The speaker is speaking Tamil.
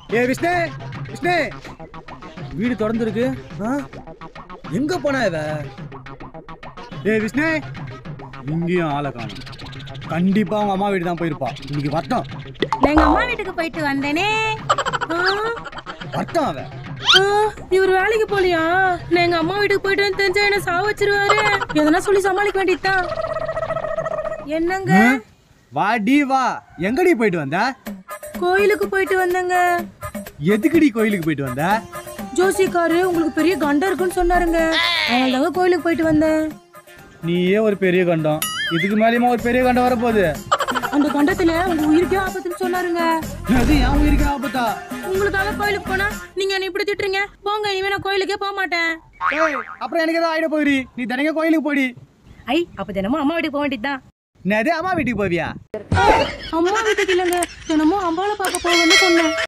ஏ விஷ்ணு விஷ்ணு வீடு திறந்துருக்கு ஆ? எங்க போனா இவ ஏ விஷ்ணு இங்கேயும் ஆளை காணும் கண்டிப்பா அவங்க அம்மா வீடு தான் போயிருப்பா இன்னைக்கு வரட்டும் நான் எங்க அம்மா வீட்டுக்கு போயிட்டு வந்தேனே ஆ, வரட்டும் அவ ஆ, இவர் வேலைக்கு போலியா நான் எங்க அம்மா வீட்டுக்கு போயிட்டு வந்து தெரிஞ்சா என்ன சாவ வச்சிருவாரு எதனா சொல்லி சமாளிக்க வேண்டியதுதான் என்னங்க வாடி வா எங்கடி போயிட்டு வந்த கோயிலுக்கு போயிட்டு வந்தேங்க எதுக்குடி கோயிலுக்கு போயிட்டு வந்த ஜோசிக்காரு உங்களுக்கு பெரிய கண்டம் இருக்குன்னு சொன்னாருங்க அதனால தாங்க கோயிலுக்கு போயிட்டு வந்தேன் நீயே ஒரு பெரிய கண்டம் இதுக்கு மேலேயுமா ஒரு பெரிய கண்டம் வரப்போகுது அந்த கண்டத்துல உங்க உயிருக்கே ஆபத்துன்னு சொன்னாருங்க அது என் உயிருக்கு ஆபத்தா உங்களுக்காக கோயிலுக்கு போனா நீங்க என்ன இப்படி திட்டுறீங்க போங்க இனிமே நான் கோயிலுக்கே போக மாட்டேன் ஏய், அப்புறம் எனக்கு ஏதாவது ஆயிட போயிரு நீ தினைக்க கோயிலுக்கு போடி ஐ அப்ப தினமும் அம்மா வீட்டுக்கு போக வேண்டியதுதான் என்னது அம்மா வீட்டுக்கு போவியா அம்மா வீட்டுக்கு இல்லைங்க தினமும் அம்பாவை பார்க்க போவேன்னு சொன்னேன்